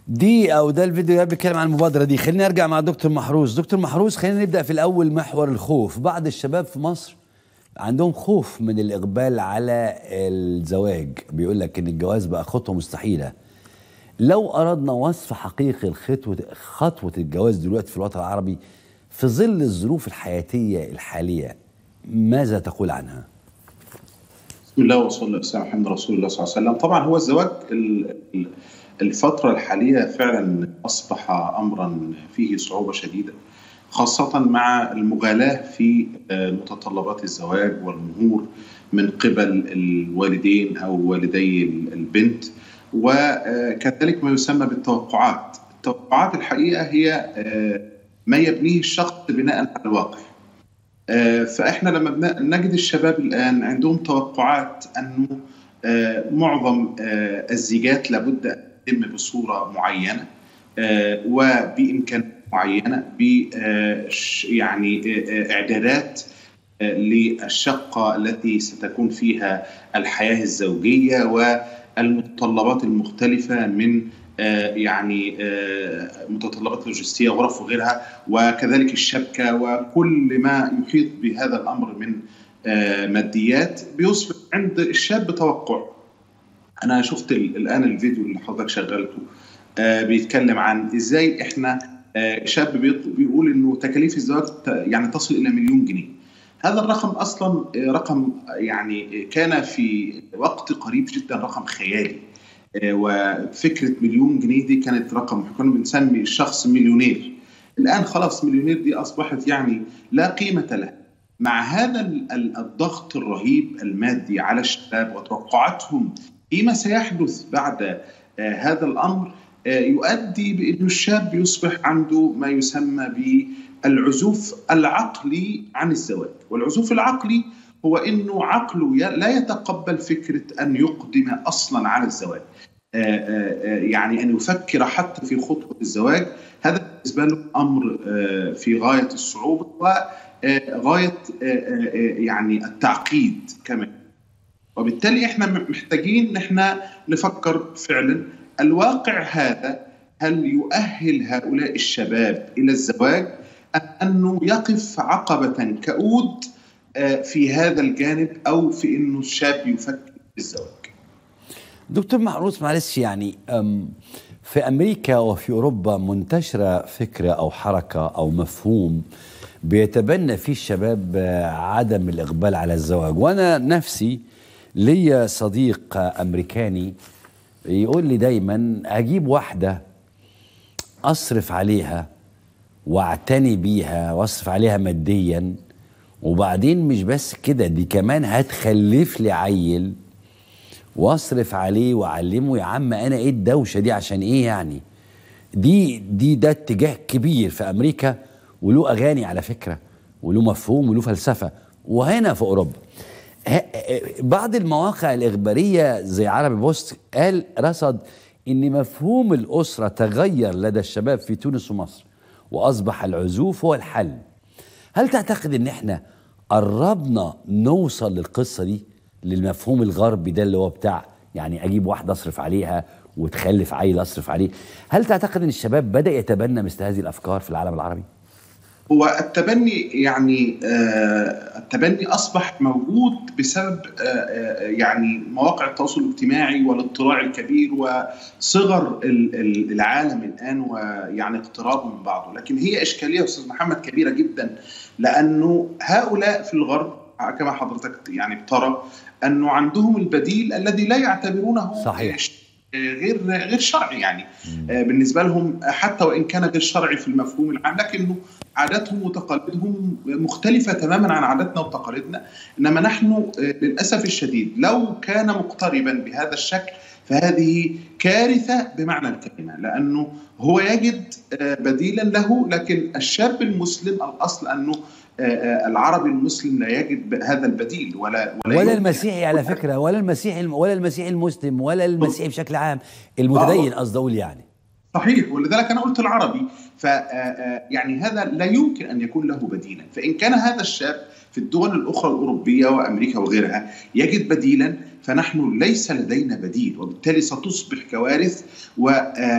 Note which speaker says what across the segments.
Speaker 1: دي او ده الفيديو ده بيتكلم عن المبادره دي خليني ارجع مع دكتور محروس دكتور محروس خلينا نبدا في الاول محور الخوف بعض الشباب في مصر عندهم خوف من الاقبال على الزواج بيقول لك ان الجواز بقى خطوه مستحيله لو اردنا وصف حقيقي لخطوه خطوه الجواز دلوقتي في الوطن العربي في ظل الظروف الحياتيه الحاليه ماذا تقول عنها
Speaker 2: بسم الله وصلى الله على محمد رسول الله صلى الله عليه وسلم طبعا هو الزواج الفترة الحالية فعلا أصبح أمرا فيه صعوبة شديدة خاصة مع المغالاة في متطلبات الزواج والمهور من قبل الوالدين أو والدي البنت وكذلك ما يسمى بالتوقعات التوقعات الحقيقة هي ما يبنيه الشخص بناء على الواقع فإحنا لما نجد الشباب الآن عندهم توقعات أنه معظم الزيجات لابد أن تتم بصورة معينة وبإمكانيات معينة ب يعني إعدادات للشقة التي ستكون فيها الحياة الزوجية والمتطلبات المختلفة من يعني متطلبات لوجستيه غرف وغيرها وكذلك الشبكه وكل ما يحيط بهذا الامر من ماديات بيصبح عند الشاب توقع انا شفت الان الفيديو اللي حضرتك شغلته بيتكلم عن ازاي احنا شاب بيقول انه تكاليف الزواج يعني تصل الى مليون جنيه هذا الرقم اصلا رقم يعني كان في وقت قريب جدا رقم خيالي وفكره مليون جنيه دي كانت رقم كنا بنسمي الشخص مليونير الان خلاص مليونير دي اصبحت يعني لا قيمه لها مع هذا الضغط الرهيب المادي على الشباب وتوقعاتهم فيما سيحدث بعد هذا الامر يؤدي بأن الشاب يصبح عنده ما يسمى بالعزوف العقلي عن الزواج والعزوف العقلي هو أنه عقله لا يتقبل فكرة أن يقدم أصلا على الزواج يعني أن يفكر حتى في خطوة الزواج هذا بالنسبة له أمر في غاية الصعوبة وغاية يعني التعقيد كمان وبالتالي احنا محتاجين ان احنا نفكر فعلا الواقع هذا هل يؤهل هؤلاء الشباب الى الزواج ام انه يقف عقبه كؤود في هذا الجانب او في انه الشاب يفكر في الزواج
Speaker 1: دكتور محروس معلش يعني في امريكا وفي اوروبا منتشره فكره او حركه او مفهوم بيتبنى فيه الشباب عدم الاقبال على الزواج وانا نفسي ليا صديق امريكاني يقول لي دايما اجيب واحده اصرف عليها واعتني بيها واصرف عليها ماديا وبعدين مش بس كده دي كمان هتخلف لي عيل واصرف عليه واعلمه يا عم انا ايه الدوشه دي عشان ايه يعني دي دي ده اتجاه كبير في امريكا وله اغاني على فكره وله مفهوم وله فلسفه وهنا في اوروبا بعض المواقع الإخبارية زي عربي بوست قال رصد إن مفهوم الأسرة تغير لدى الشباب في تونس ومصر وأصبح العزوف هو الحل هل تعتقد إن إحنا قربنا نوصل للقصة دي للمفهوم الغربي ده اللي هو بتاع يعني أجيب واحدة أصرف عليها وتخلف عيل أصرف عليه هل تعتقد إن الشباب بدأ يتبنى مثل هذه الأفكار في العالم العربي؟
Speaker 2: هو التبني يعني آه التبني اصبح موجود بسبب آه يعني مواقع التواصل الاجتماعي والاطلاع الكبير وصغر العالم الان ويعني اقترابه من بعضه، لكن هي اشكاليه استاذ محمد كبيره جدا لانه هؤلاء في الغرب كما حضرتك يعني ترى انه عندهم البديل الذي لا يعتبرونه
Speaker 1: صحيح
Speaker 2: غير غير شرعي يعني بالنسبه لهم حتى وان كان غير شرعي في المفهوم العام لكنه عاداتهم وتقاليدهم مختلفه تماما عن عاداتنا وتقاليدنا انما نحن للاسف الشديد لو كان مقتربا بهذا الشكل فهذه كارثه بمعنى الكلمه لانه هو يجد بديلا له لكن الشاب المسلم الاصل انه العربي المسلم لا يجد هذا البديل ولا
Speaker 1: ولا, ولا المسيحي على فكره ولا المسيحي ولا المسيحي المسلم ولا المسيحي بشكل عام المتدين قصدي اقول يعني
Speaker 2: صحيح ولذلك انا قلت العربي ف يعني هذا لا يمكن ان يكون له بديلا فان كان هذا الشاب في الدول الاخرى الاوروبيه وامريكا وغيرها يجد بديلا فنحن ليس لدينا بديل وبالتالي ستصبح كوارث و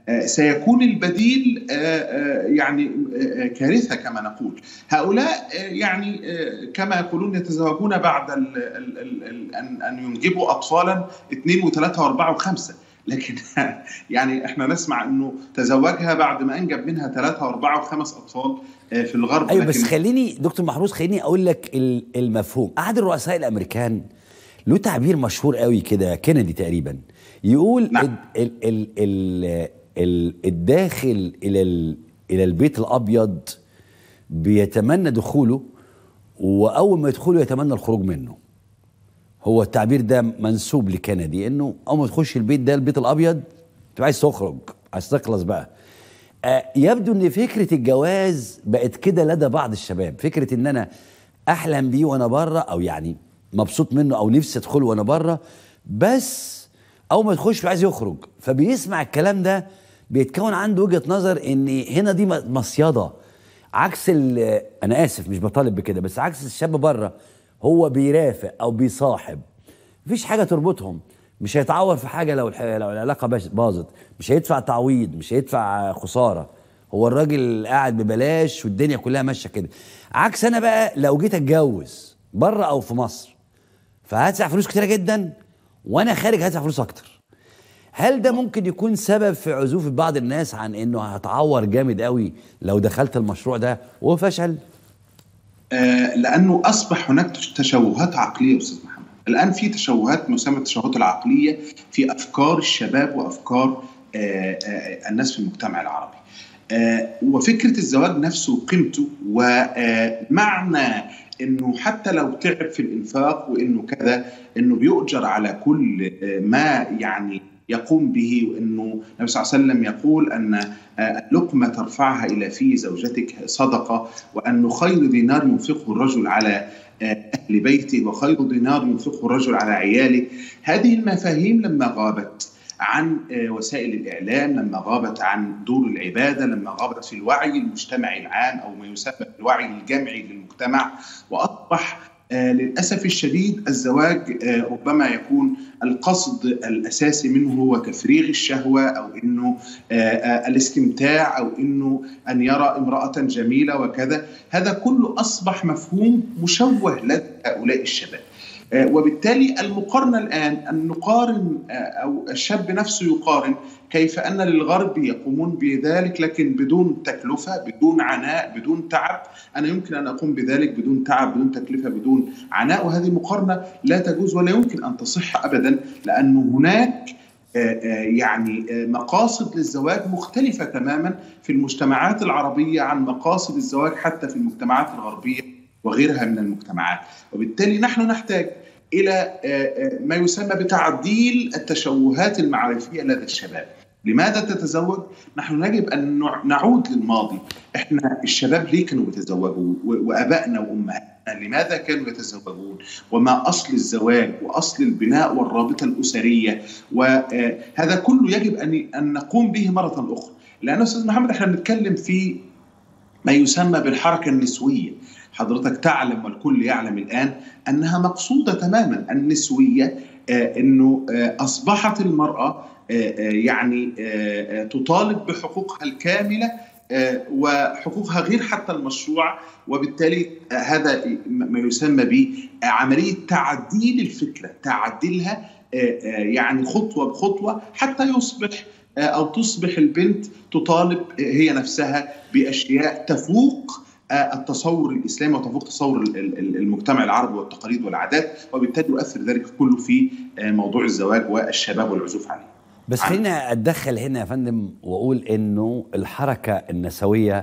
Speaker 2: سيكون البديل يعني كارثه كما نقول هؤلاء يعني كما يقولون يتزوجون بعد ال ال ال ان ان ينجبوا اطفالا اثنين وثلاثه واربعه وخمسه لكن يعني احنا نسمع انه تزوجها بعد ما انجب منها ثلاثه واربعه وخمس اطفال في الغرب
Speaker 1: ايوه بس خليني دكتور محروس خليني اقول لك المفهوم احد الرؤساء الامريكان له تعبير مشهور قوي كده كينيدي تقريبا يقول نعم. ال ال ال ال الداخل الى الى البيت الابيض بيتمنى دخوله واول ما يدخله يتمنى الخروج منه هو التعبير ده منسوب لكندي انه اول ما تخش البيت ده البيت الابيض تبقى عايز تخرج عايز تخلص بقى آه يبدو ان فكره الجواز بقت كده لدى بعض الشباب فكره ان انا احلم بيه وانا بره او يعني مبسوط منه او نفسي ادخله وانا بره بس اول ما يخش عايز يخرج فبيسمع الكلام ده بيتكون عنده وجهه نظر ان هنا دي مصيده عكس انا اسف مش بطالب بكده بس عكس الشاب بره هو بيرافق او بيصاحب مفيش حاجه تربطهم مش هيتعور في حاجه لو لو العلاقه باظت مش هيدفع تعويض مش هيدفع خساره هو الراجل قاعد ببلاش والدنيا كلها ماشيه كده عكس انا بقى لو جيت اتجوز بره او في مصر فهدفع فلوس كتيره جدا وانا خارج هدفع فلوس اكتر هل ده ممكن يكون سبب في عزوف بعض الناس عن انه هتعور جامد قوي لو دخلت المشروع ده وفشل
Speaker 2: آه لانه اصبح هناك تشوهات عقليه استاذ محمد الان في تشوهات مسمى التشوهات العقليه في افكار الشباب وافكار آه آه الناس في المجتمع العربي آه وفكره الزواج نفسه وقيمته ومعنى انه حتى لو تعب في الانفاق وانه كذا انه بيؤجر على كل ما يعني يقوم به وانه النبي صلى الله عليه وسلم يقول ان اللقمه ترفعها الى في زوجتك صدقه وان خير دينار ينفقه الرجل على اهل بيته وخير دينار ينفقه الرجل على عياله هذه المفاهيم لما غابت عن وسائل الاعلام لما غابت عن دور العباده لما غابت في الوعي المجتمعي العام او ما يسمى الوعي الجمعي للمجتمع واصبح للاسف الشديد الزواج ربما يكون القصد الاساسي منه هو تفريغ الشهوه او انه الاستمتاع او انه ان يرى امراه جميله وكذا هذا كله اصبح مفهوم مشوه لدى هؤلاء الشباب وبالتالي المقارنة الآن أن نقارن أو الشاب نفسه يقارن كيف أن للغرب يقومون بذلك لكن بدون تكلفة بدون عناء بدون تعب أنا يمكن أن أقوم بذلك بدون تعب بدون تكلفة بدون عناء وهذه مقارنة لا تجوز ولا يمكن أن تصح أبدا لأن هناك يعني مقاصد للزواج مختلفة تماما في المجتمعات العربية عن مقاصد الزواج حتى في المجتمعات الغربية وغيرها من المجتمعات وبالتالي نحن نحتاج الى ما يسمى بتعديل التشوهات المعرفيه لدى الشباب لماذا تتزوج؟ نحن يجب ان نعود للماضي، احنا الشباب ليه كانوا يتزوجوا؟ وابائنا وامهاتنا لماذا كانوا يتزوجون؟ وما اصل الزواج واصل البناء والرابطه الاسريه وهذا كله يجب ان ان نقوم به مره اخرى، لان استاذ محمد احنا بنتكلم في ما يسمى بالحركه النسويه، حضرتك تعلم والكل يعلم الان انها مقصوده تماما النسويه انه اصبحت المراه يعني تطالب بحقوقها الكامله وحقوقها غير حتى المشروع وبالتالي هذا ما يسمى بعمليه تعديل الفكره تعديلها يعني خطوه بخطوه حتى يصبح او تصبح البنت تطالب هي نفسها باشياء تفوق التصور الاسلامي وتفوق تصور المجتمع العربي والتقاليد والعادات وبالتالي يؤثر ذلك كله في موضوع الزواج والشباب والعزوف عليه.
Speaker 1: بس خلينا اتدخل هنا يا فندم واقول انه الحركه النسويه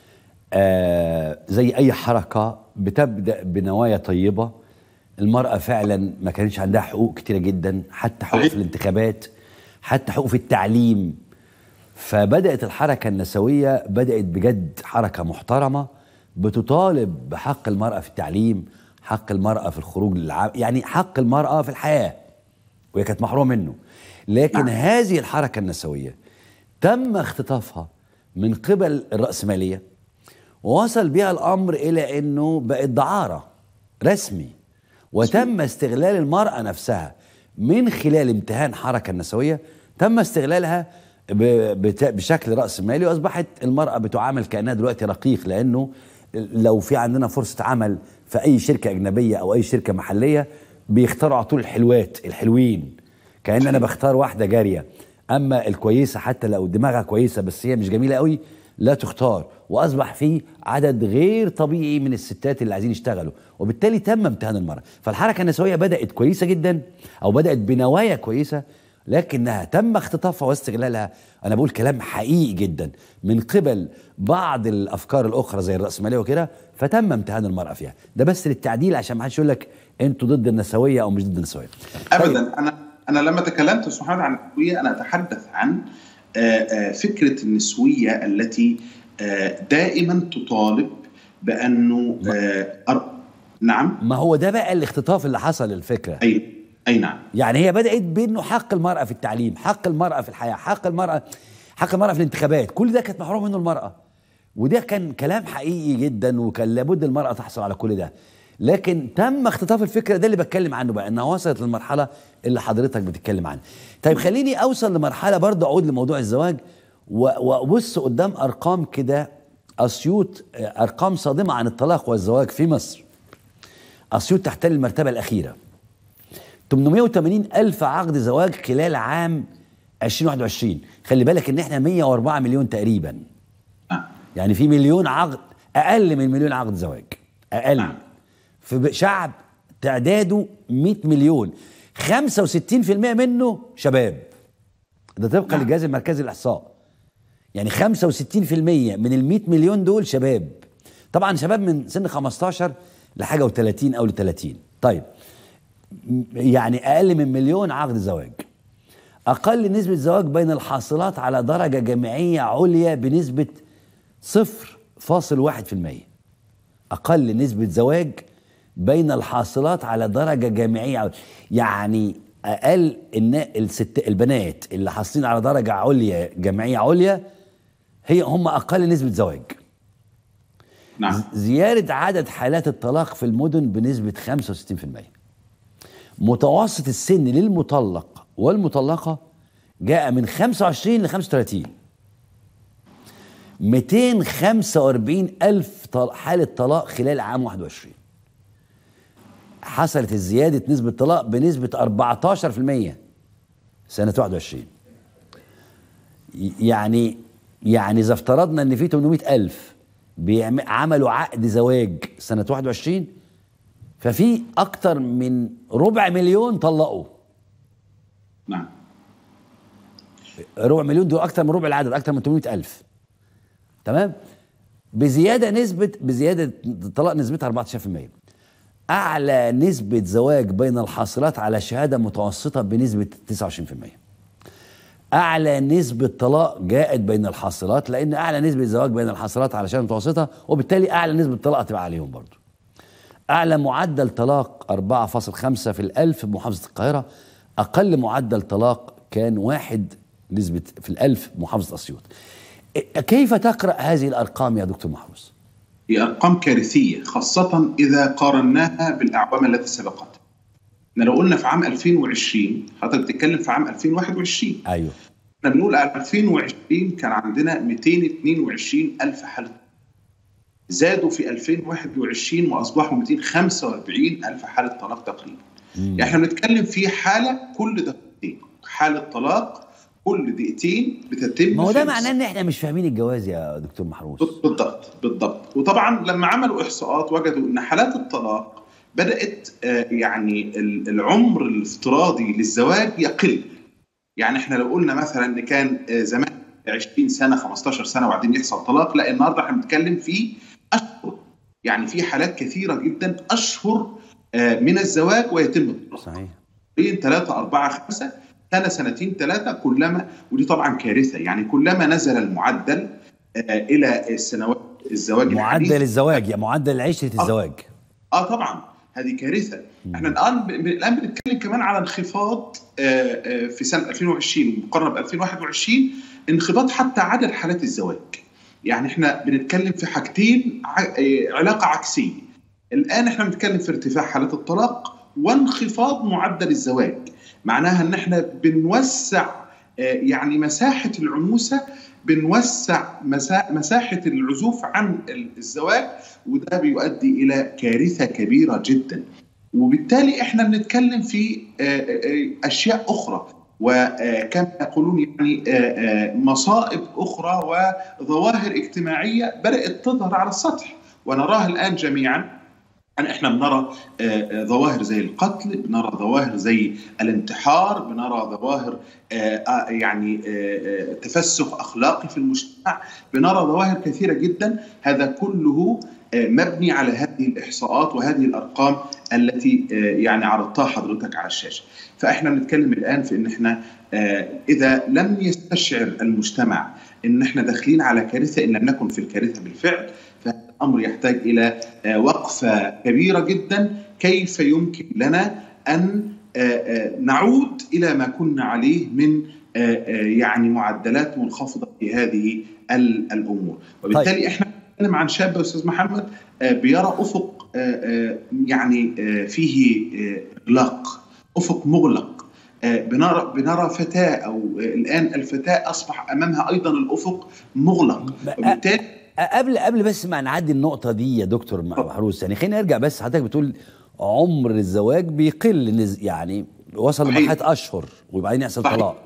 Speaker 1: آه زي اي حركه بتبدا بنوايا طيبه المراه فعلا ما كانش عندها حقوق كتيره جدا حتى حقوق في الانتخابات حتى حقوق في التعليم فبدات الحركه النسويه بدات بجد حركه محترمه بتطالب بحق المرأة في التعليم حق المرأة في الخروج للعالم يعني حق المرأة في الحياة وهي كانت محرومة منه لكن نعم. هذه الحركة النسوية تم اختطافها من قبل الرأسمالية ووصل بها الأمر إلى أنه بقت دعارة رسمي وتم استغلال المرأة نفسها من خلال امتهان حركة النسوية تم استغلالها بشكل راس مالي واصبحت المراه بتعامل كانها دلوقتي رقيق لانه لو في عندنا فرصه عمل في اي شركه اجنبيه او اي شركه محليه بيختاروا على طول الحلوات الحلوين كان انا بختار واحده جاريه اما الكويسه حتى لو دماغها كويسه بس هي مش جميله قوي لا تختار واصبح في عدد غير طبيعي من الستات اللي عايزين يشتغلوا وبالتالي تم امتهان المراه فالحركه النسويه بدات كويسه جدا او بدات بنوايا كويسه لكنها تم اختطافها واستغلالها انا بقول كلام حقيقي جدا من قبل بعض الافكار الاخرى زي الراسماليه وكده فتم امتهان المراه فيها ده بس للتعديل عشان ما حدش يقول لك انتوا ضد النسويه او مش ضد النسويه
Speaker 2: ابدا طيب. انا انا لما تكلمت سبحان عن النسويه انا اتحدث عن آه، آه، فكره النسويه التي آه، دائما تطالب بانه نعم
Speaker 1: ما هو ده بقى الاختطاف اللي حصل الفكره
Speaker 2: اي اي نعم
Speaker 1: يعني هي بدات بانه حق المراه في التعليم حق المراه في الحياه حق المراه حق المراه في الانتخابات كل ده كانت محروم منه المراه وده كان كلام حقيقي جدا وكان لابد المراه تحصل على كل ده لكن تم اختطاف الفكره ده اللي بتكلم عنه بقى انها وصلت للمرحله اللي حضرتك بتتكلم عنها طيب خليني اوصل لمرحله برضه اعود لموضوع الزواج وابص قدام ارقام كده اسيوط ارقام صادمه عن الطلاق والزواج في مصر اسيوط تحتل المرتبه الاخيره 880 الف عقد زواج خلال عام 2021 خلي بالك ان احنا 104 مليون تقريبا يعني في مليون عقد اقل من مليون عقد زواج اقل في شعب تعداده 100 مليون 65% منه شباب ده طبقا للجهاز المركزي للاحصاء يعني 65% من ال 100 مليون دول شباب طبعا شباب من سن 15 لحاجه و30 او ل 30 طيب يعني اقل من مليون عقد زواج اقل نسبه زواج بين الحاصلات على درجه جامعيه عليا بنسبه 0.1% اقل نسبه زواج بين الحاصلات على درجه جامعيه يعني اقل الست البنات اللي حاصلين على درجه عليا جامعيه عليا هي هم اقل نسبه زواج
Speaker 2: نعم
Speaker 1: زياده عدد حالات الطلاق في المدن بنسبه 65% متوسط السن للمطلق والمطلقه جاء من 25 ل 35 245 ألف حالة طلاق خلال عام 21 حصلت الزيادة نسبة الطلاق بنسبة 14% سنة 21 يعني يعني إذا افترضنا إن في 800 ألف عملوا عقد زواج سنة 21 ففي أكتر من ربع مليون طلقوا
Speaker 2: نعم
Speaker 1: ربع مليون دول أكتر من ربع العدد أكتر من 800 ألف تمام بزيادة نسبة بزيادة طلاق نسبتها 14% أعلى نسبة زواج بين الحاصلات على شهادة متوسطة بنسبة 29% أعلى نسبة طلاق جاءت بين الحاصلات لأن أعلى نسبة زواج بين الحاصلات على شهادة متوسطة وبالتالي أعلى نسبة طلاق تبقى عليهم برضو أعلى معدل طلاق 4.5 في الألف بمحافظة القاهرة أقل معدل طلاق كان واحد نسبة في الألف بمحافظة أسيوط كيف تقرأ هذه الأرقام يا دكتور محروس؟
Speaker 2: هي ارقام كارثيه خاصه اذا قارناها بالاعوام التي سبقت. لو قلنا في عام 2020 حضرتك بتتكلم في عام 2021
Speaker 1: ايوه
Speaker 2: احنا بنقول 2020 كان عندنا 222 الف حاله زادوا في 2021 واصبحوا 245 الف حاله طلاق تقريبا. يعني احنا بنتكلم في حاله كل دقيقتين حاله طلاق كل دقيقتين بتتم
Speaker 1: ما هو ده معناه ان احنا مش فاهمين الجواز يا دكتور محروس
Speaker 2: بالضبط بالضبط وطبعا لما عملوا احصاءات وجدوا ان حالات الطلاق بدات آه، يعني العمر الافتراضي للزواج يقل يعني احنا لو قلنا مثلا ان كان آه، زمان 20 سنه 15 سنه وبعدين يحصل طلاق لا النهارده احنا بنتكلم في اشهر يعني في حالات كثيره جدا اشهر آه، من الزواج ويتم الطلاق
Speaker 1: صحيح
Speaker 2: ثلاثة أربعة خمسة سنه سنتين ثلاثه كلما ودي طبعا كارثه يعني كلما نزل المعدل آه، الى السنوات الزواج
Speaker 1: معدل الزواج يا معدل عيشه الزواج
Speaker 2: اه, آه طبعا هذه كارثه احنا الان الان بنتكلم كمان على انخفاض آه، في سنه 2020 مقارنه ب 2021 انخفاض حتى عدد حالات الزواج يعني احنا بنتكلم في حاجتين علاقه عكسيه الان احنا بنتكلم في ارتفاع حالات الطلاق وانخفاض معدل الزواج معناها ان احنا بنوسع يعني مساحه العنوسه بنوسع مساحه العزوف عن الزواج وده بيؤدي الى كارثه كبيره جدا وبالتالي احنا بنتكلم في اشياء اخرى وكما يقولون يعني مصائب اخرى وظواهر اجتماعيه بدات تظهر على السطح ونراها الان جميعا يعني احنا بنرى ظواهر زي القتل بنرى ظواهر زي الانتحار بنرى ظواهر يعني تفسخ اخلاقي في المجتمع بنرى ظواهر كثيره جدا هذا كله مبني على هذه الاحصاءات وهذه الارقام التي يعني عرضتها حضرتك على الشاشه فاحنا بنتكلم الان في ان احنا اذا لم يستشعر المجتمع ان احنا داخلين على كارثه ان لم نكن في الكارثه بالفعل الامر يحتاج الى وقفه كبيره جدا كيف يمكن لنا ان نعود الى ما كنا عليه من يعني معدلات منخفضه في هذه الامور وبالتالي طيب. احنا بنتكلم عن شاب استاذ محمد بيرى افق يعني فيه اغلاق افق مغلق بنرى بنرى فتاه او الان الفتاه اصبح امامها ايضا الافق مغلق
Speaker 1: وبالتالي قبل قبل بس ما نعدي النقطه دي يا دكتور محروس يعني خلينا نرجع بس حضرتك بتقول عمر الزواج بيقل يعني وصل لمرحله اشهر وبعدين يحصل طلاق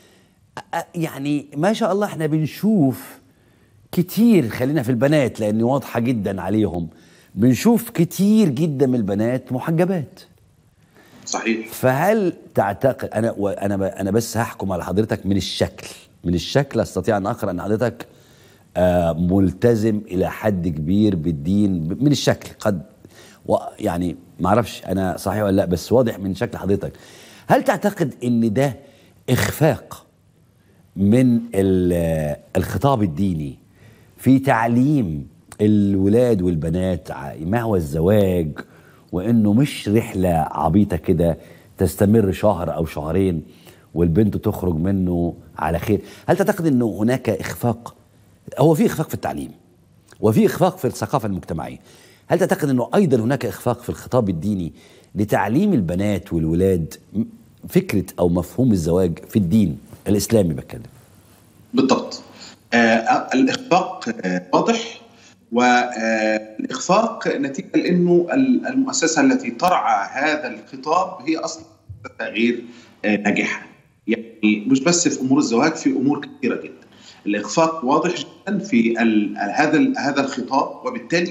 Speaker 1: يعني ما شاء الله احنا بنشوف كتير خلينا في البنات لان واضحه جدا عليهم بنشوف كتير جدا من البنات محجبات
Speaker 2: صحيح
Speaker 1: فهل تعتقد انا انا انا بس هحكم على حضرتك من الشكل من الشكل استطيع ان اقرا ان حضرتك آه ملتزم الى حد كبير بالدين من الشكل قد يعني ما اعرفش انا صحيح ولا لا بس واضح من شكل حضرتك هل تعتقد ان ده اخفاق من الخطاب الديني في تعليم الولاد والبنات ما هو الزواج وانه مش رحله عبيطه كده تستمر شهر او شهرين والبنت تخرج منه على خير هل تعتقد انه هناك اخفاق هو في اخفاق في التعليم وفي اخفاق في الثقافه المجتمعيه هل تعتقد انه ايضا هناك اخفاق في الخطاب الديني لتعليم البنات والولاد فكره او مفهوم الزواج في الدين الاسلامي بتكلم
Speaker 2: بالضبط آه الاخفاق آه واضح والاخفاق نتيجه لانه المؤسسه التي ترعى هذا الخطاب هي اصلا غير آه ناجحه يعني مش بس في امور الزواج في امور كثيره جدا الاخفاق واضح جدا في هذا هذا الخطاب وبالتالي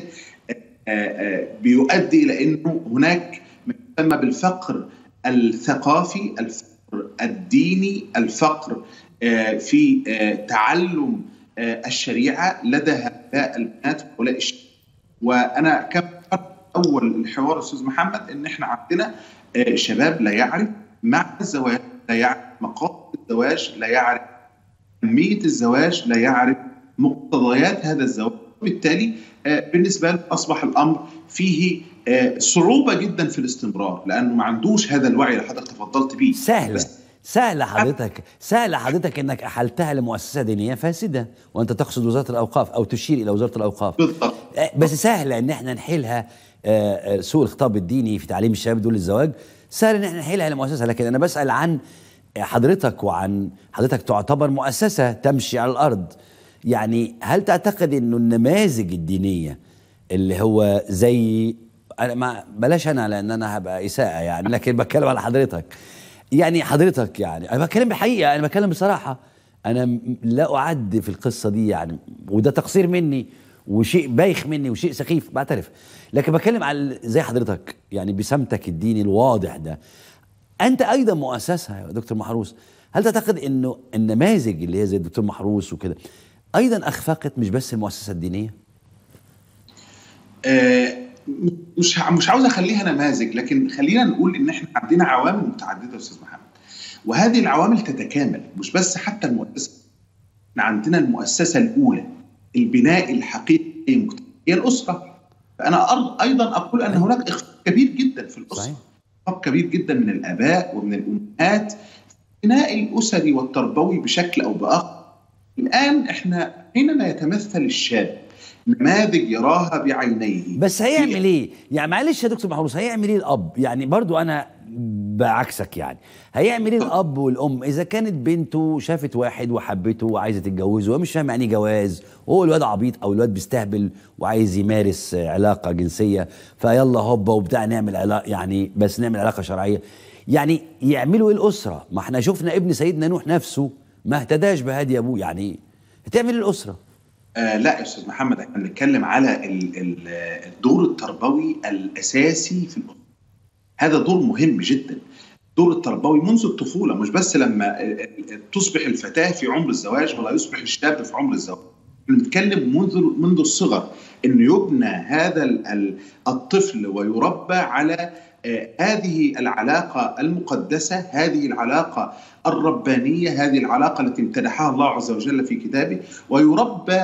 Speaker 2: بيؤدي الى انه هناك ما يسمى بالفقر الثقافي الفقر الديني الفقر في تعلم الشريعه لدى هؤلاء البنات وهؤلاء الشباب وانا كما اول الحوار استاذ محمد ان احنا عندنا شباب لا يعرف معنى الزواج لا يعرف مقاصد الزواج لا يعرف أهمية الزواج لا يعرف مقتضيات هذا الزواج وبالتالي بالنسبة له أصبح الأمر فيه صعوبة جدا في الاستمرار لأنه ما عندوش هذا الوعي اللي حضرتك تفضلت به
Speaker 1: سهلة سهلة حضرتك سهلة حضرتك انك احلتها لمؤسسة دينية فاسدة وانت تقصد وزارة الاوقاف او تشير الى وزارة الاوقاف
Speaker 2: بالضبط
Speaker 1: بس سهلة ان احنا نحيلها سوء الخطاب الديني في تعليم الشباب دول الزواج سهل ان احنا نحيلها لمؤسسة لكن انا بسأل عن حضرتك وعن حضرتك تعتبر مؤسسة تمشي على الأرض يعني هل تعتقد أنه النماذج الدينية اللي هو زي أنا ما بلاش أنا لأن أنا هبقى إساءة يعني لكن بتكلم على حضرتك يعني حضرتك يعني أنا بتكلم بحقيقة أنا بتكلم بصراحة أنا لا أعد في القصة دي يعني وده تقصير مني وشيء بايخ مني وشيء سخيف بعترف لكن بتكلم على زي حضرتك يعني بسمتك الديني الواضح ده انت ايضا مؤسسها يا دكتور محروس هل تعتقد انه النماذج اللي هي زي الدكتور محروس وكده ايضا اخفقت مش بس المؤسسه الدينيه
Speaker 2: آه مش مش عاوز اخليها نماذج لكن خلينا نقول ان احنا عندنا عوامل متعدده يا استاذ محمد وهذه العوامل تتكامل مش بس حتى المؤسسه احنا عندنا المؤسسه الاولى البناء الحقيقي هي الاسره فانا ايضا اقول ان هناك اخفاق كبير جدا في الاسره صحيح. اخفاق كبير جدا من الاباء ومن الامهات البناء الاسري والتربوي بشكل او باخر الان احنا حينما يتمثل الشاب نماذج يراها بعينيه
Speaker 1: بس هيعمل ايه؟ يعني معلش يا دكتور محروس هيعمل ايه الاب؟ يعني برضو انا بعكسك يعني هيعمل ايه الاب والام اذا كانت بنته شافت واحد وحبته وعايزه تتجوزه وهو مش فاهم يعني إيه جواز وهو الواد عبيط او الواد بيستهبل وعايز يمارس علاقه جنسيه فيلا هوبا وبتاع نعمل علاقه يعني بس نعمل علاقه شرعيه يعني يعملوا ايه الاسره ما احنا شفنا ابن سيدنا نوح نفسه ما اهتداش بهدي ابوه يعني هتعمل إيه الاسره
Speaker 2: آه لا يا استاذ محمد احنا بنتكلم على ال- ال- الدور التربوي الاساسي في الاسره هذا دور مهم جدا الدور التربوي منذ الطفوله مش بس لما ال- ال- تصبح الفتاه في عمر الزواج ولا يصبح الشاب في عمر الزواج بنتكلم منذ منذ الصغر انه يبنى هذا ال- ال- الطفل ويربى على آه، هذه العلاقه المقدسه هذه العلاقه الربانيه هذه العلاقه التي امتدحها الله عز وجل في كتابه ويربى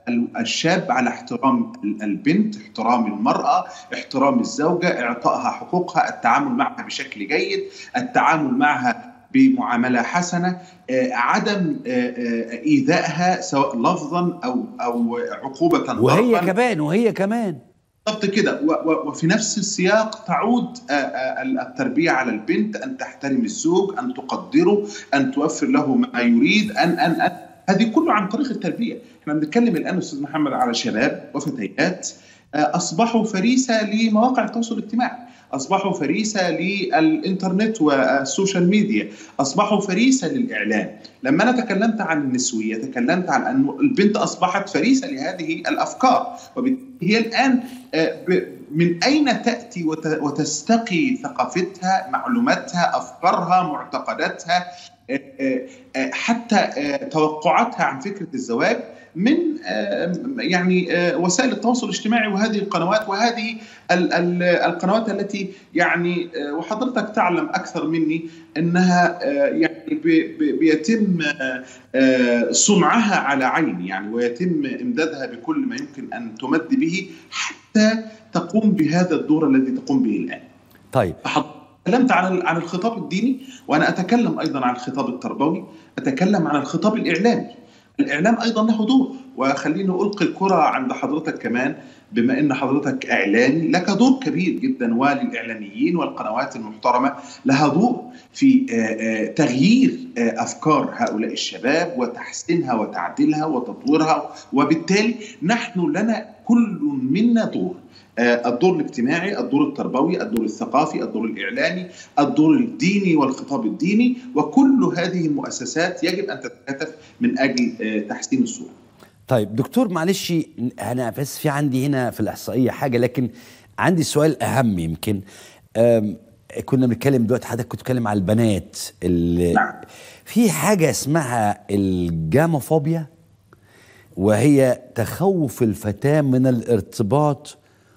Speaker 2: الشاب على احترام البنت احترام المرأة احترام الزوجة اعطائها حقوقها التعامل معها بشكل جيد التعامل معها بمعاملة حسنة آه، عدم آه، آه، إيذائها سواء لفظا أو أو عقوبة
Speaker 1: وهي
Speaker 2: ضرباً.
Speaker 1: كمان وهي كمان
Speaker 2: بالضبط كده و- و- وفي نفس السياق تعود آه، آه، التربية على البنت أن تحترم الزوج أن تقدره أن توفر له ما يريد أن أن أن هذه كله عن طريق التربية احنا بنتكلم الآن أستاذ محمد على شباب وفتيات آه، أصبحوا فريسة لمواقع التواصل الاجتماعي أصبحوا فريسة للإنترنت والسوشيال ميديا أصبحوا فريسة للإعلام لما أنا تكلمت عن النسوية تكلمت عن أن البنت أصبحت فريسة لهذه الأفكار وبالتالي هي الآن آه، ب- من أين تأتي وت- وتستقي ثقافتها معلوماتها أفكارها معتقداتها آه، آه، آه، حتى آه، توقعاتها عن فكرة الزواج من آه، يعني آه، وسائل التواصل الاجتماعي وهذه القنوات وهذه ال- ال- القنوات التي يعني آه، وحضرتك تعلم أكثر مني أنها آه، يعني بي- بي- بيتم آه، آه، صنعها على عين يعني ويتم إمدادها بكل ما يمكن أن تمد به حتى تقوم بهذا الدور الذي تقوم به الآن
Speaker 1: طيب
Speaker 2: تكلمت عن عن الخطاب الديني وانا اتكلم ايضا عن الخطاب التربوي اتكلم عن الخطاب الاعلامي الاعلام ايضا له دور وخليني القي الكره عند حضرتك كمان بما ان حضرتك اعلامي لك دور كبير جدا وللاعلاميين والقنوات المحترمه لها دور في آه، آه، تغيير آه، افكار هؤلاء الشباب وتحسينها وتعديلها وتطويرها وبالتالي نحن لنا كل منا دور آه، الدور الاجتماعي الدور التربوي الدور الثقافي الدور الإعلامي الدور الديني والخطاب الديني وكل هذه المؤسسات يجب أن تتكاتف من أجل آه، تحسين الصورة
Speaker 1: طيب دكتور معلش انا بس في عندي هنا في الاحصائيه حاجه لكن عندي سؤال اهم يمكن أم، كنا بنتكلم دلوقتي حضرتك كنت بتتكلم على البنات اللي
Speaker 2: نعم.
Speaker 1: في حاجه اسمها الجاموفوبيا وهي تخوف الفتاه من الارتباط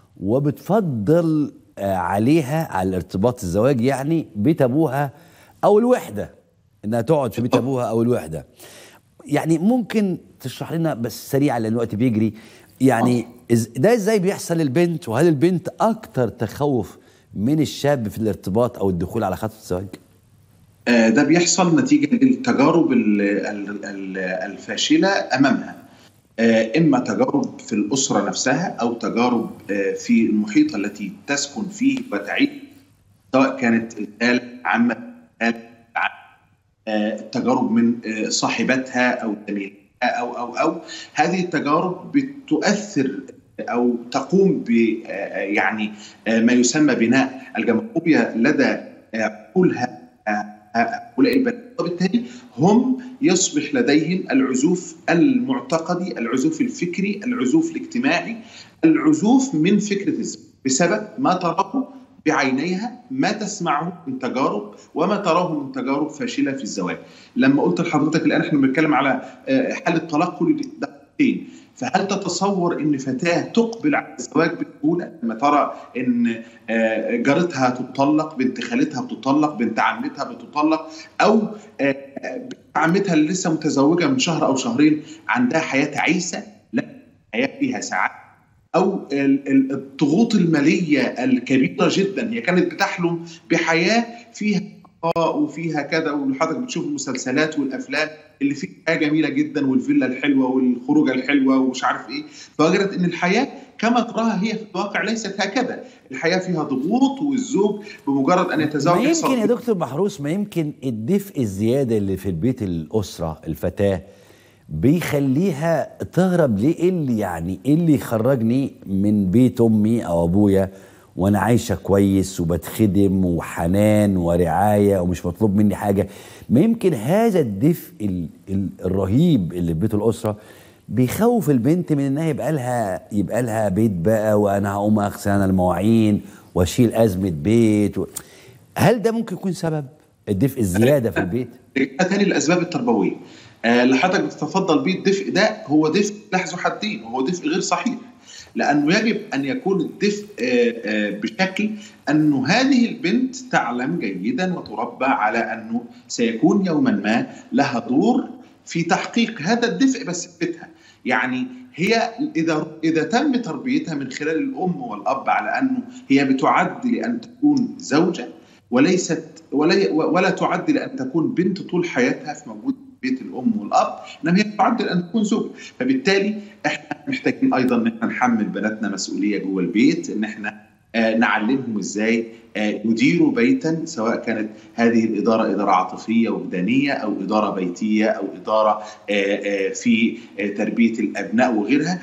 Speaker 1: وبتفضل آه، عليها على الارتباط الزواج يعني بيت ابوها او الوحده انها تقعد في بيت ابوها او الوحده يعني ممكن تشرح لنا بس سريعا لان الوقت بيجري يعني إز- ده ازاي بيحصل للبنت وهل البنت اكتر تخوف من الشاب في الارتباط او الدخول على خطوه الزواج
Speaker 2: آه، ده بيحصل نتيجة للتجارب ال- ال- ال- الفاشلة أمامها آه، إما تجارب في الأسرة نفسها أو تجارب آه، في المحيط التي تسكن فيه وتعيش سواء كانت الآلة عامة الآلة عامة، آه، التجارب من آه، صاحبتها أو زميلتها أو أو أو هذه التجارب بتؤثر أو تقوم ب آه، يعني آه، ما يسمى بناء الجمهورية لدى آه، عقولها هؤلاء البنات وبالتالي هم يصبح لديهم العزوف المعتقدي العزوف الفكري العزوف الاجتماعي العزوف من فكرة الزواج بسبب ما تراه بعينيها ما تسمعه من تجارب وما تراه من تجارب فاشله في الزواج لما قلت لحضرتك الان احنا بنتكلم على آه، حاله طلاق كل دقيقتين فهل تتصور ان فتاه تقبل على الزواج بسهوله لما ترى ان آه، جارتها تطلق بنت خالتها بتطلق بنت عمتها بتطلق او آه، بنت عمتها اللي لسه متزوجه من شهر او شهرين عندها حياه تعيسه لا حياه فيها سعاده او ال- ال- الضغوط الماليه الكبيره جدا هي كانت بتحلم بحياه فيها رخاء وفيها كذا وحضرتك بتشوف المسلسلات والافلام اللي فيها حياه جميله جدا والفيلا الحلوه والخروجه الحلوه ومش عارف ايه فوجدت ان الحياه كما تراها هي في الواقع ليست هكذا الحياه فيها ضغوط والزوج بمجرد ان يتزوج
Speaker 1: ما يمكن يا دكتور محروس ما يمكن الدفء الزياده اللي في البيت الاسره الفتاه بيخليها تهرب ليه ايه اللي يعني ايه اللي يخرجني من بيت امي او ابويا وانا عايشه كويس وبتخدم وحنان ورعايه ومش مطلوب مني حاجه ما يمكن هذا الدفء ال ال الرهيب اللي في بيت الاسره بيخوف البنت من انها يبقى لها يبقى لها بيت بقى وانا هقوم اغسل انا المواعين واشيل ازمه بيت و... هل ده ممكن يكون سبب الدفء الزياده في البيت؟
Speaker 2: تاني الاسباب التربويه آه اللي حضرتك بتتفضل بيه الدفء ده هو دفء سلاح ذو حدين وهو دفء غير صحيح لانه يجب ان يكون الدفء بشكل انه هذه البنت تعلم جيدا وتربى على انه سيكون يوما ما لها دور في تحقيق هذا الدفء بس في بيتها يعني هي اذا اذا تم تربيتها من خلال الام والاب على انه هي بتعد لان تكون زوجه وليست ولا ولا تعد لان تكون بنت طول حياتها في موجود بيت الام والاب انما هي تعدل ان تكون زوج فبالتالي احنا محتاجين ايضا ان احنا نحمل بناتنا مسؤوليه جوه البيت ان احنا آه نعلمهم ازاي آه يديروا بيتا سواء كانت هذه الاداره اداره عاطفيه وجدانيه او اداره بيتيه او اداره آه في تربيه الابناء وغيرها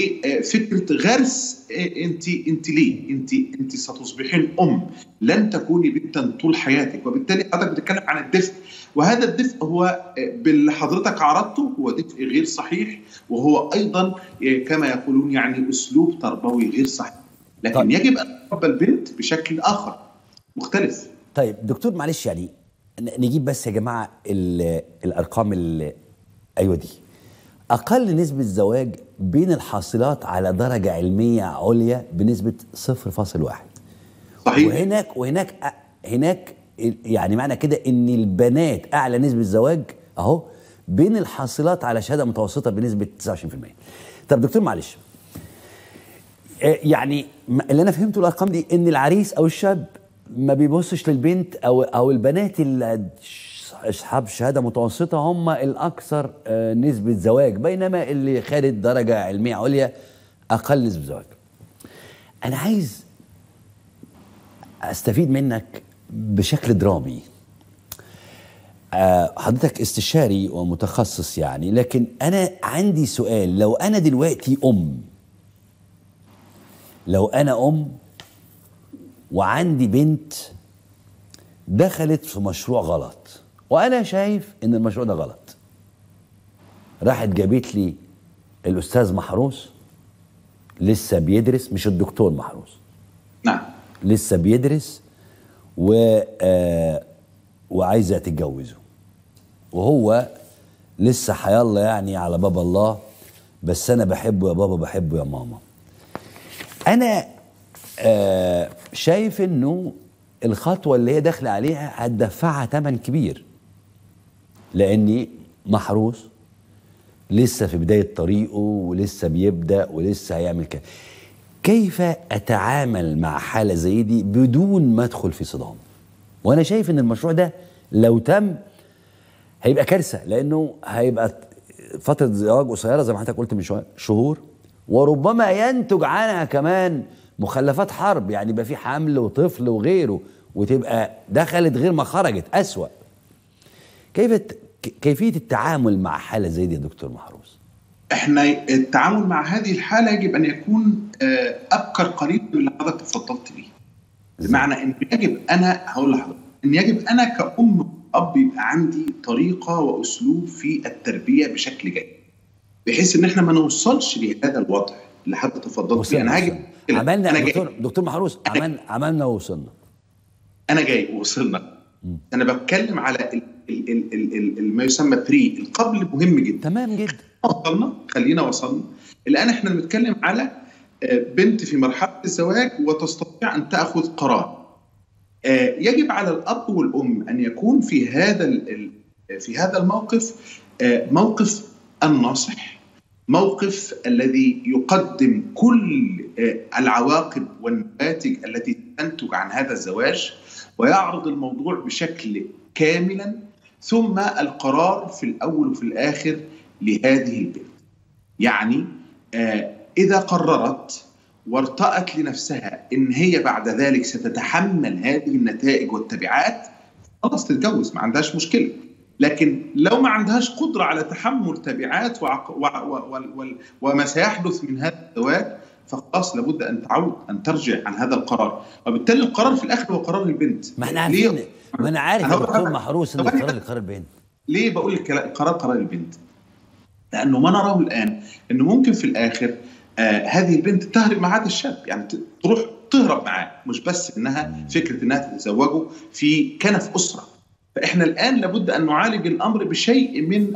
Speaker 2: وفكره غرس انت انت ليه؟ انت انت ستصبحين ام لن تكوني بنتا طول حياتك وبالتالي حضرتك بتتكلم عن الدفء وهذا الدفء هو باللي حضرتك عرضته هو دفء غير صحيح وهو ايضا كما يقولون يعني اسلوب تربوي غير صحيح لكن طيب. يجب ان تربى البنت بشكل اخر مختلف
Speaker 1: طيب دكتور معلش يعني نجيب بس يا جماعه الارقام اللي ايوه دي اقل نسبه زواج بين الحاصلات على درجه علميه عليا بنسبه 0.1
Speaker 2: صحيح
Speaker 1: وهناك وهناك هناك يعني معنى كده ان البنات اعلى نسبه زواج اهو بين الحاصلات على شهاده متوسطه بنسبه 29% طب دكتور معلش يعني اللي انا فهمته الارقام دي ان العريس او الشاب ما بيبصش للبنت او او البنات اللي اصحاب شهاده متوسطه هم الاكثر نسبه زواج بينما اللي خارج درجه علميه عليا اقل نسبه زواج انا عايز استفيد منك بشكل درامي أه حضرتك استشاري ومتخصص يعني لكن انا عندي سؤال لو انا دلوقتي ام لو انا ام وعندي بنت دخلت في مشروع غلط وانا شايف ان المشروع ده غلط راحت جابت لي الاستاذ محروس لسه بيدرس مش الدكتور محروس
Speaker 2: نعم
Speaker 1: لسه بيدرس و آه وعايزه تتجوزه وهو لسه حيالله يعني على باب الله بس انا بحبه يا بابا بحبه يا ماما انا آه شايف انه الخطوه اللي هي داخله عليها هتدفعها ثمن كبير لاني محروس لسه في بدايه طريقه ولسه بيبدا ولسه هيعمل كده كيف اتعامل مع حاله زي دي بدون ما ادخل في صدام وانا شايف ان المشروع ده لو تم هيبقى كارثه لانه هيبقى فتره زواج قصيره زي ما حضرتك قلت من شويه شهور وربما ينتج عنها كمان مخلفات حرب يعني يبقى في حمل وطفل وغيره وتبقى دخلت غير ما خرجت اسوا كيف كيفيه التعامل مع حاله زي دي يا دكتور محروس
Speaker 2: احنا التعامل مع هذه الحاله يجب ان يكون ابكر قريب من اللي حضرتك تفضلت بيه بمعنى ان يجب انا هقول لحضرتك ان يجب انا كأم اب يبقى عندي طريقه واسلوب في التربيه بشكل جيد بحيث ان احنا ما نوصلش لهذا الوضع اللي حضرتك تفضلت بيه انا هاجي
Speaker 1: عملنا أنا دكتور جاي. دكتور محروس عملنا عملنا ووصلنا
Speaker 2: انا جاي ووصلنا انا بتكلم على ال ال ال ال ال ما يسمى بري القبل مهم جدا
Speaker 1: تمام جدا
Speaker 2: وصلنا خلينا وصلنا الان احنا بنتكلم على بنت في مرحله الزواج وتستطيع ان تاخذ قرار يجب على الاب والام ان يكون في هذا في هذا الموقف موقف الناصح موقف الذي يقدم كل العواقب والنتائج التي تنتج عن هذا الزواج ويعرض الموضوع بشكل كاملا ثم القرار في الاول وفي الاخر لهذه البنت. يعني اذا قررت وارتأت لنفسها ان هي بعد ذلك ستتحمل هذه النتائج والتبعات خلاص تتجوز ما عندهاش مشكله لكن لو ما عندهاش قدره على تحمل تبعات وعق... و... و... و... وما سيحدث من هذا الزواج فخلاص لابد ان تعود ان ترجع عن هذا القرار وبالتالي القرار في الاخر هو قرار البنت
Speaker 1: ما احنا عارفين ما انا عارف يا دكتور محروس ان القرار قرار البنت
Speaker 2: ليه بقول لك القرار قرار البنت لانه ما نراه الان انه ممكن في الاخر آه هذه البنت تهرب مع هذا الشاب يعني تروح تهرب معاه مش بس انها فكره انها تتزوجه في كنف اسره فاحنا الان لابد ان نعالج الامر بشيء من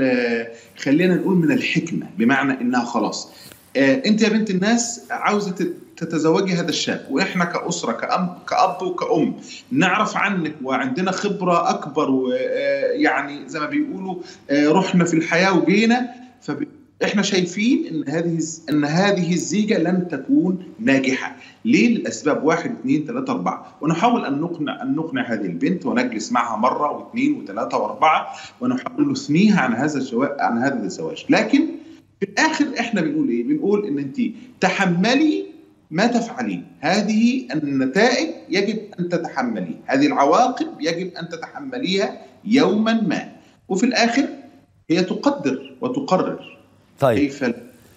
Speaker 2: خلينا نقول من الحكمه بمعنى انها خلاص آه انت يا بنت الناس عاوزه تتزوجي هذا الشاب واحنا كاسره كأم كاب وكأم نعرف عنك وعندنا خبره اكبر ويعني زي ما بيقولوا رحنا في الحياه وجينا فاحنا شايفين ان هذه ان هذه الزيجه لن تكون ناجحه ليه للاسباب واحد اثنين ثلاثه اربعه ونحاول ان نقنع ان نقنع هذه البنت ونجلس معها مره واثنين وثلاثه واربعه ونحاول نثنيها عن هذا الزواج عن هذا الزواج لكن في الاخر احنا بنقول ايه بنقول ان انت تحملي ما تفعلين هذه النتائج يجب أن تتحمليها هذه العواقب يجب أن تتحمليها يوما ما وفي الآخر هي تقدر وتقرر
Speaker 1: طيب كيف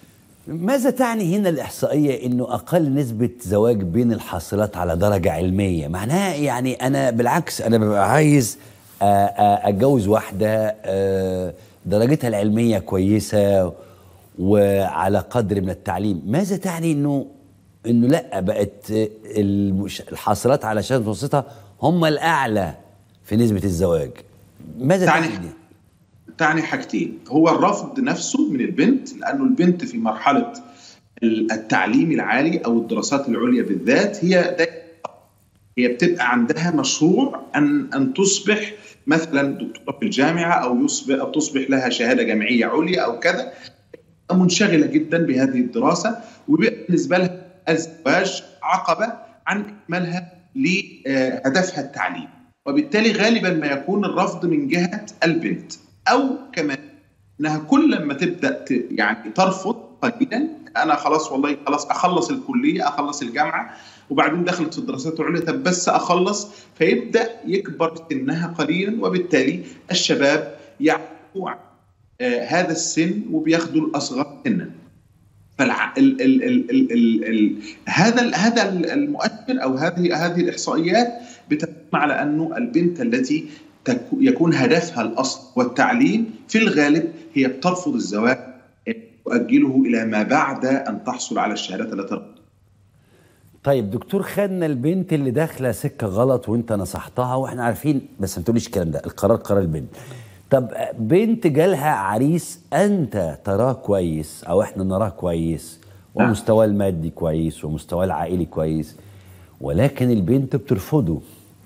Speaker 1: ماذا تعني هنا الإحصائية أنه أقل نسبة زواج بين الحاصلات على درجة علمية معناها يعني أنا بالعكس أنا ببقى عايز أتجوز واحدة درجتها العلمية كويسة وعلى قدر من التعليم ماذا تعني أنه انه لا بقت المش... الحاصلات على شهاده متوسطه هم الاعلى في نسبه الزواج ماذا تعني
Speaker 2: تعني, تعني حاجتين هو الرفض نفسه من البنت لانه البنت في مرحله التعليم العالي او الدراسات العليا بالذات هي هي بتبقى عندها مشروع ان ان تصبح مثلا دكتوره في الجامعه او يصبح او تصبح لها شهاده جامعيه عليا او كذا منشغله جدا بهذه الدراسه وبيبقى بالنسبه لها الزواج عقبه عن اكمالها لهدفها التعليم وبالتالي غالبا ما يكون الرفض من جهه البنت او كمان انها كل ما تبدا يعني ترفض قليلا انا خلاص والله خلاص اخلص الكليه اخلص الجامعه وبعدين دخلت في الدراسات العليا طب بس اخلص فيبدا يكبر سنها قليلا وبالتالي الشباب يعرفوا آه هذا السن وبياخدوا الاصغر سنا فالع... ال... ال... ال... ال... ال... ال... هذا ال... هذا المؤشر او هذه هذه الاحصائيات بتتكلم على انه البنت التي تك... يكون هدفها الاصل والتعليم في الغالب هي بترفض الزواج تؤجله الى ما بعد ان تحصل على الشهادات التي
Speaker 1: طيب دكتور خدنا البنت اللي داخله سكه غلط وانت نصحتها واحنا عارفين بس ما تقوليش الكلام ده القرار قرار البنت طب بنت جالها عريس انت تراه كويس او احنا نراه كويس ومستواه المادي كويس ومستواه العائلي كويس ولكن البنت بترفضه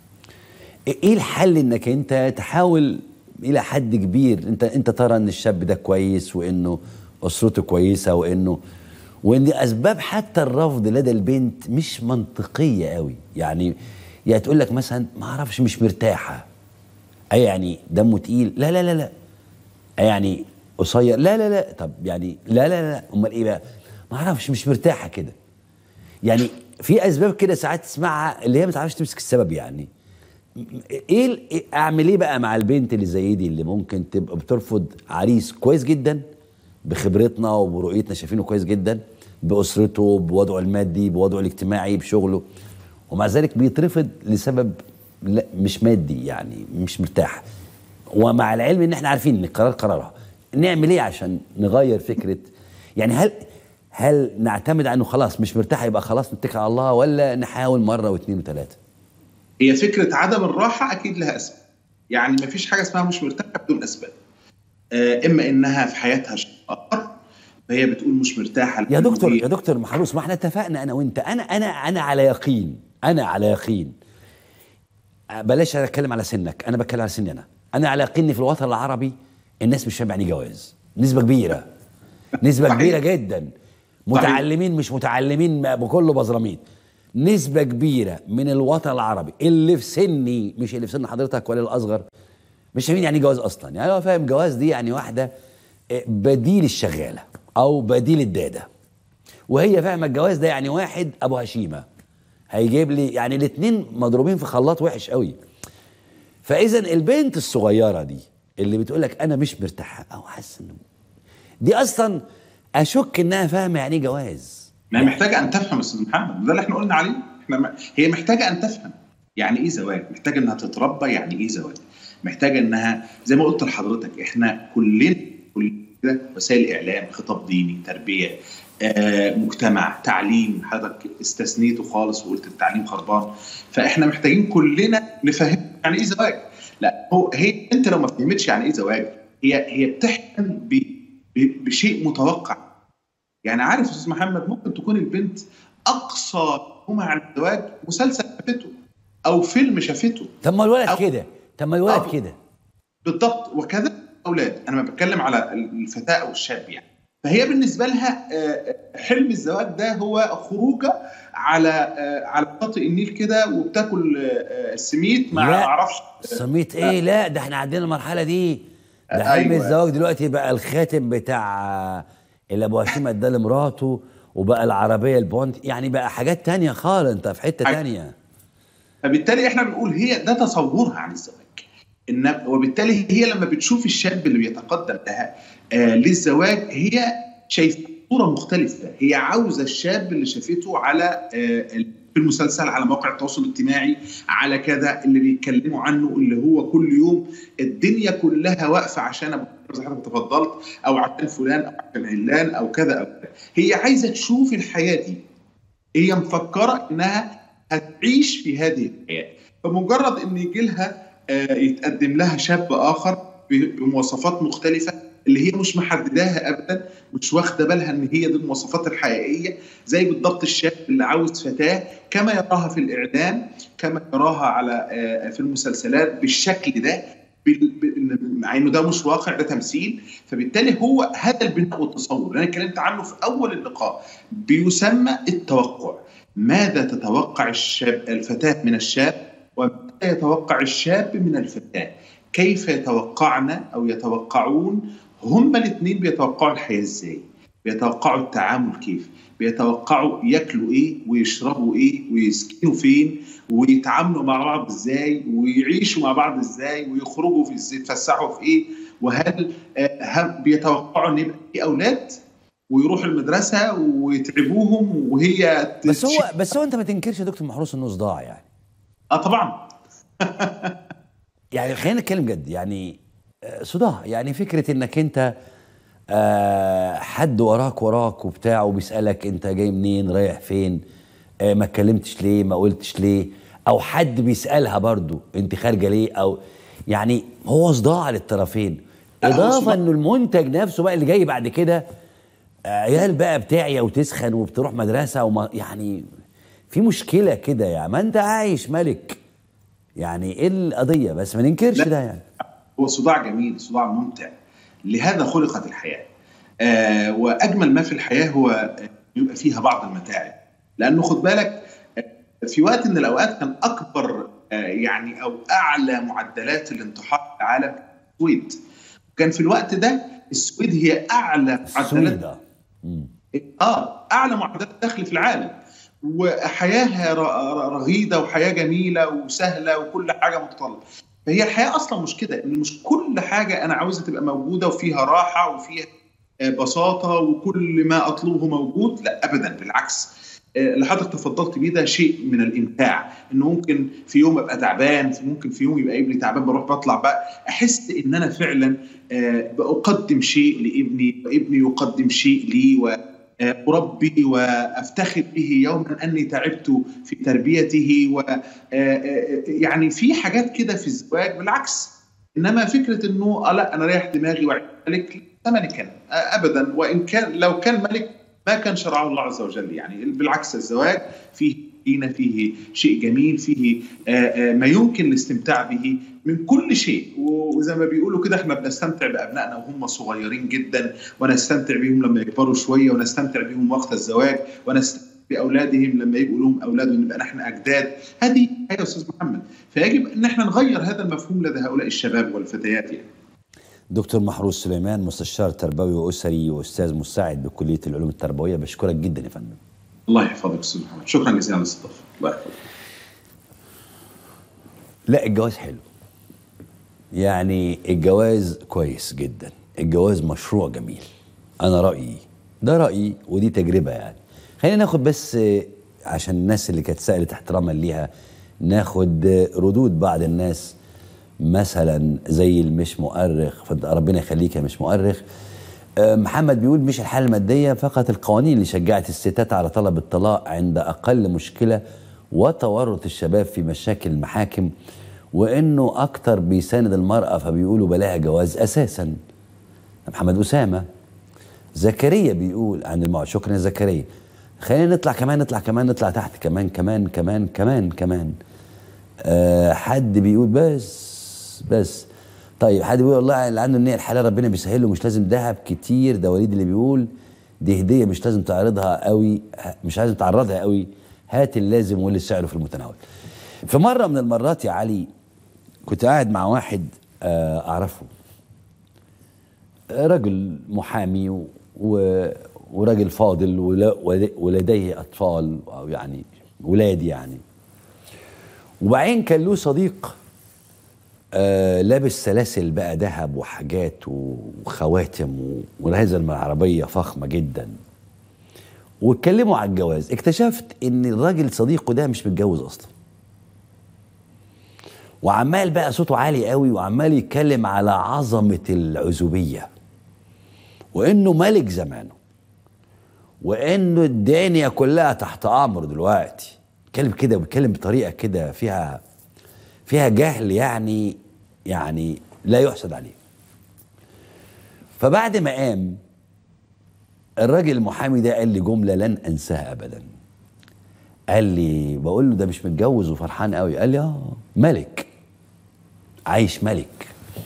Speaker 1: ايه الحل انك انت تحاول الى حد كبير انت انت ترى ان الشاب ده كويس وانه اسرته كويسه وانه وان اسباب حتى الرفض لدى البنت مش منطقيه قوي يعني يعني تقول لك مثلا ما اعرفش مش مرتاحه اي يعني دمه تقيل لا لا لا لا أي يعني قصير لا لا لا طب يعني لا لا لا امال ايه بقى ما اعرفش مش مرتاحه كده يعني في اسباب كده ساعات تسمعها اللي هي ما تعرفش تمسك السبب يعني ايه اعمل ايه بقى مع البنت اللي زي دي اللي ممكن تبقى بترفض عريس كويس جدا بخبرتنا وبرؤيتنا شايفينه كويس جدا باسرته بوضعه المادي بوضعه الاجتماعي بشغله ومع ذلك بيترفض لسبب لا مش مادي يعني مش مرتاح ومع العلم ان احنا عارفين ان القرار قرارها نعمل ايه عشان نغير فكره يعني هل هل نعتمد على انه خلاص مش مرتاح يبقى خلاص نتكل على الله ولا نحاول مره واثنين وثلاثه
Speaker 2: هي فكره عدم الراحه اكيد لها اسباب يعني ما فيش حاجه اسمها مش مرتاحه بدون اسباب آه اما انها في حياتها اخر فهي بتقول مش مرتاحه
Speaker 1: يا دكتور يا دكتور محروس ما احنا اتفقنا انا وانت انا انا انا على يقين انا على يقين بلاش اتكلم على سنك انا بتكلم على سني انا انا على يقين في الوطن العربي الناس مش فاهمه يعني جواز نسبه كبيره نسبه كبيره جدا متعلمين مش متعلمين بكله بزرامين نسبة كبيرة من الوطن العربي اللي في سني مش اللي في سن حضرتك ولا الأصغر مش فاهمين يعني جواز أصلا يعني هو فاهم جواز دي يعني واحدة بديل الشغالة أو بديل الدادة وهي فاهمه الجواز ده يعني واحد ابو هشيمه هيجيب لي يعني الاثنين مضروبين في خلاط وحش قوي فاذا البنت الصغيره دي اللي بتقول لك انا مش مرتاحه او حاسه انه دي اصلا اشك انها فاهمه يعني ايه جواز
Speaker 2: ما هي محتاجه ان تفهم استاذ محمد ده اللي احنا قلنا عليه احنا ما... هي محتاجه ان تفهم يعني ايه زواج محتاجه انها تتربى يعني ايه زواج محتاجه انها زي ما قلت لحضرتك احنا كلنا كلنا وسائل اعلام خطاب ديني تربيه آه، مجتمع تعليم حضرتك استثنيته خالص وقلت التعليم خربان فاحنا محتاجين كلنا نفهم يعني ايه زواج لا هو هي انت لو ما فهمتش يعني ايه زواج هي هي بتحلم ب- ب- بشيء متوقع يعني عارف يا استاذ محمد ممكن تكون البنت اقصى مفهومها عن الزواج مسلسل شافته او فيلم شافته
Speaker 1: طب ما الولد
Speaker 2: أو-
Speaker 1: كده طب ما الولد
Speaker 2: أو-
Speaker 1: كده
Speaker 2: بالضبط وكذا اولاد انا ما بتكلم على الفتاه او الشاب يعني فهي بالنسبه لها آه، حلم الزواج ده هو خروجه على آه، على شاطئ النيل كده وبتاكل آه، السميت مع
Speaker 1: لا.
Speaker 2: ما اعرفش
Speaker 1: سميت ايه لا ده احنا عندنا المرحله دي ده حلم
Speaker 2: أيوة.
Speaker 1: الزواج دلوقتي بقى الخاتم بتاع اللي ابو هشيم اداه لمراته وبقى العربيه البونت يعني بقى حاجات تانية خالص انت في حته
Speaker 2: حاجة.
Speaker 1: تانية
Speaker 2: فبالتالي احنا بنقول هي ده تصورها عن الزواج إن وبالتالي هي لما بتشوف الشاب اللي بيتقدم لها آه للزواج هي شايفه صوره مختلفه هي عاوزه الشاب اللي شافته على آه في المسلسل على مواقع التواصل الاجتماعي على كذا اللي بيتكلموا عنه اللي هو كل يوم الدنيا كلها واقفه عشان ابو بكر زي حضرتك تفضلت او عشان فلان او عشان علان او كذا او كذا هي عايزه تشوف الحياه دي هي مفكره انها هتعيش في هذه الحياه فمجرد ان يجي لها آه، يتقدم لها شاب اخر ب- بمواصفات مختلفه اللي هي مش محدداها ابدا مش واخده بالها ان هي دي المواصفات الحقيقيه زي بالضبط الشاب اللي عاوز فتاه كما يراها في الاعلام كما يراها على آه، في المسلسلات بالشكل ده بال- بال- مع انه ده مش واقع ده تمثيل فبالتالي هو هذا البناء والتصور اللي انا اتكلمت عنه في اول اللقاء بيسمى التوقع ماذا تتوقع الشاب الفتاه من الشاب وماذا يتوقع الشاب من الفتاه كيف يتوقعن او يتوقعون هما الاثنين بيتوقعوا الحياه ازاي بيتوقعوا التعامل كيف بيتوقعوا ياكلوا ايه ويشربوا ايه ويسكنوا فين ويتعاملوا مع بعض ازاي ويعيشوا مع بعض ازاي ويخرجوا في ازاي يتفسحوا في ايه وهل آه، هم بيتوقعوا ان يبقى في اولاد ويروحوا المدرسه ويتعبوهم وهي
Speaker 1: بس هو بس هو انت ما تنكرش يا دكتور محروس انه صداع يعني
Speaker 2: اه طبعا
Speaker 1: يعني خلينا نتكلم جد يعني آه، صداع يعني فكره انك انت آه، حد وراك وراك وبتاع وبيسالك انت جاي منين رايح فين آه، ما اتكلمتش ليه ما قلتش ليه او حد بيسالها برضو انت خارجه ليه او يعني هو صداع للطرفين
Speaker 2: لا، هو
Speaker 1: اضافه
Speaker 2: صداع.
Speaker 1: انه المنتج نفسه بقى اللي جاي بعد كده عيال بقى بتعيا وتسخن وبتروح مدرسه وما يعني في مشكله كده يعني ما انت عايش ملك يعني ايه القضيه بس ما ننكرش
Speaker 2: لا.
Speaker 1: ده يعني
Speaker 2: هو صداع جميل صداع ممتع لهذا خلقت الحياه آه واجمل ما في الحياه هو آه، يبقى فيها بعض المتاعب لانه خد بالك آه، في وقت من الاوقات كان اكبر آه، يعني او اعلى معدلات الانتحار في العالم السويد كان في الوقت ده السويد هي اعلى معدلات
Speaker 1: السويدة مم.
Speaker 2: اه اعلى معدلات الدخل في العالم وحياه ر- ر- رغيده وحياه جميله وسهله وكل حاجه متطلبه فهي الحياه اصلا مش كده ان مش كل حاجه انا عاوزها تبقى موجوده وفيها راحه وفيها آه، بساطه وكل ما اطلبه موجود لا ابدا بالعكس آه، اللي حضرتك تفضلت بيه ده شيء من الامتاع انه ممكن في يوم ابقى تعبان في ممكن في يوم يبقى ابني تعبان بروح بطلع بقى احس ان انا فعلا آه، بقدم شيء لابني وابني يقدم شيء لي و آه، اربي وافتخر به يوما اني تعبت في تربيته و آه، آه، يعني في حاجات كده في الزواج بالعكس انما فكره انه آه لا انا رايح دماغي وعيش ملك ده ملكا آه، ابدا وان كان لو كان ملك ما كان شرعه الله عز وجل يعني بالعكس الزواج فيه زينه فيه شيء جميل فيه آه، آه، ما يمكن الاستمتاع به من كل شيء وزي ما بيقولوا كده احنا بنستمتع بابنائنا وهم صغيرين جدا ونستمتع بهم لما يكبروا شويه ونستمتع بهم وقت الزواج ونستمتع باولادهم لما يبقوا لهم اولاد ونبقى نحن اجداد هذه يا استاذ محمد فيجب ان احنا نغير هذا المفهوم لدى هؤلاء الشباب والفتيات يعني
Speaker 1: دكتور محروس سليمان مستشار تربوي واسري واستاذ مساعد بكليه العلوم التربويه بشكرك جدا يا فندم
Speaker 2: الله يحفظك استاذ محمد شكرا جزيلا على الاستضافه الله يحفظك
Speaker 1: لا الجواز حلو يعني الجواز كويس جدا الجواز مشروع جميل انا رايي ده رايي ودي تجربه يعني خلينا ناخد بس آه، عشان الناس اللي كانت سالت احتراما ليها ناخد آه، ردود بعض الناس مثلا زي المش مؤرخ فانت ربنا يخليك يا مش مؤرخ آه، محمد بيقول مش الحاله الماديه فقط القوانين اللي شجعت الستات على طلب الطلاق عند اقل مشكله وتورط الشباب في مشاكل المحاكم وانه اكتر بيساند المراه فبيقولوا بلاها جواز اساسا محمد اسامه زكريا بيقول عن الموعد شكرا يا زكريا خلينا نطلع كمان نطلع كمان نطلع تحت كمان كمان كمان كمان كمان أه حد بيقول بس بس طيب حد بيقول والله اللي عنده النية الحلال ربنا بيسهله مش لازم ذهب كتير ده وليد اللي بيقول دي هدية مش لازم تعرضها قوي مش لازم تعرضها قوي هات اللازم واللي سعره في المتناول في مرة من المرات يا علي كنت قاعد مع واحد آه، أعرفه رجل محامي و- و- وراجل فاضل ولا- ول- ولديه أطفال أو يعني ولاد يعني وبعدين كان له صديق آه لابس سلاسل بقى ذهب وحاجات وخواتم و- ونازل من عربية فخمة جدا واتكلموا على الجواز اكتشفت ان الراجل صديقه ده مش متجوز اصلا وعمال بقى صوته عالي قوي وعمال يتكلم على عظمة العزوبية وانه ملك زمانه وانه الدنيا كلها تحت امره دلوقتي بيتكلم كده وبيتكلم بطريقه كده فيها فيها جهل يعني يعني لا يحسد عليه فبعد ما قام الراجل المحامي ده قال لي جمله لن انساها ابدا قال لي بقول له ده مش متجوز وفرحان قوي قال لي اه ملك عايش ملك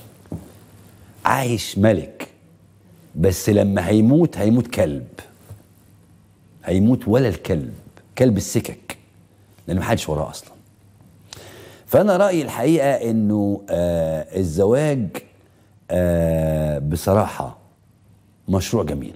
Speaker 1: عايش ملك بس لما هيموت هيموت كلب هيموت ولا الكلب كلب السكك لان محدش وراه اصلا فانا رايي الحقيقه انه آه الزواج آه بصراحه مشروع جميل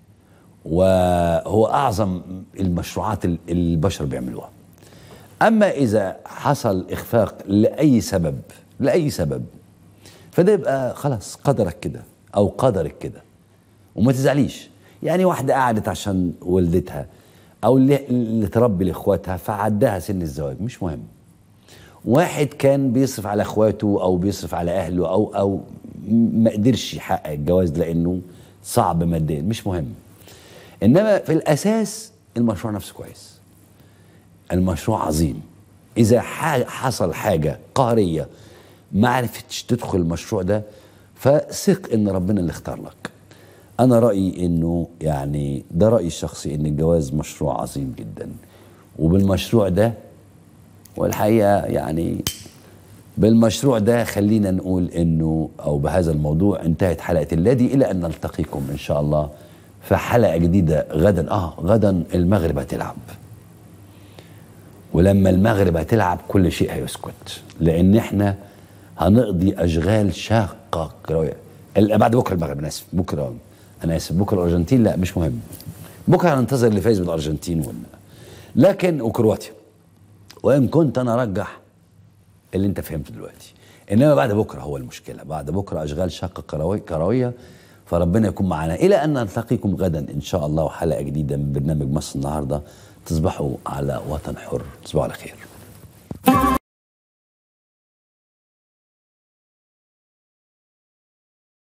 Speaker 1: وهو اعظم المشروعات اللي البشر بيعملوها اما اذا حصل اخفاق لاي سبب لاي سبب فده يبقى خلاص قدرك كده او قدرك كده وما تزعليش يعني واحده قعدت عشان والدتها او اللي, اللي تربي لاخواتها فعدها سن الزواج مش مهم واحد كان بيصرف على اخواته او بيصرف على اهله او او ما قدرش يحقق الجواز لانه صعب ماديا مش مهم انما في الاساس المشروع نفسه كويس المشروع عظيم اذا ح- حصل حاجه قهريه ما عرفتش تدخل المشروع ده فثق ان ربنا اللي اختار لك انا رايي انه يعني ده رايي الشخصي ان الجواز مشروع عظيم جدا وبالمشروع ده والحقيقه يعني بالمشروع ده خلينا نقول انه او بهذا الموضوع انتهت حلقه الذي الى ان نلتقيكم ان شاء الله في حلقه جديده غدا اه غدا المغرب هتلعب ولما المغرب هتلعب كل شيء هيسكت لان احنا هنقضي اشغال شاقه كروية. ال- بعد بكره المغرب انا اسف بكره انا اسف بكره الارجنتين لا مش مهم بكره هننتظر اللي فايز بالارجنتين ولا لكن وكرواتيا وان كنت انا ارجح اللي انت فهمته دلوقتي انما بعد بكره هو المشكله بعد بكره اشغال شاقه كروي- كرويه فربنا يكون معنا الى ان نلتقيكم غدا ان شاء الله وحلقه جديده من برنامج مصر النهارده تصبحوا على وطن حر تصبحوا على خير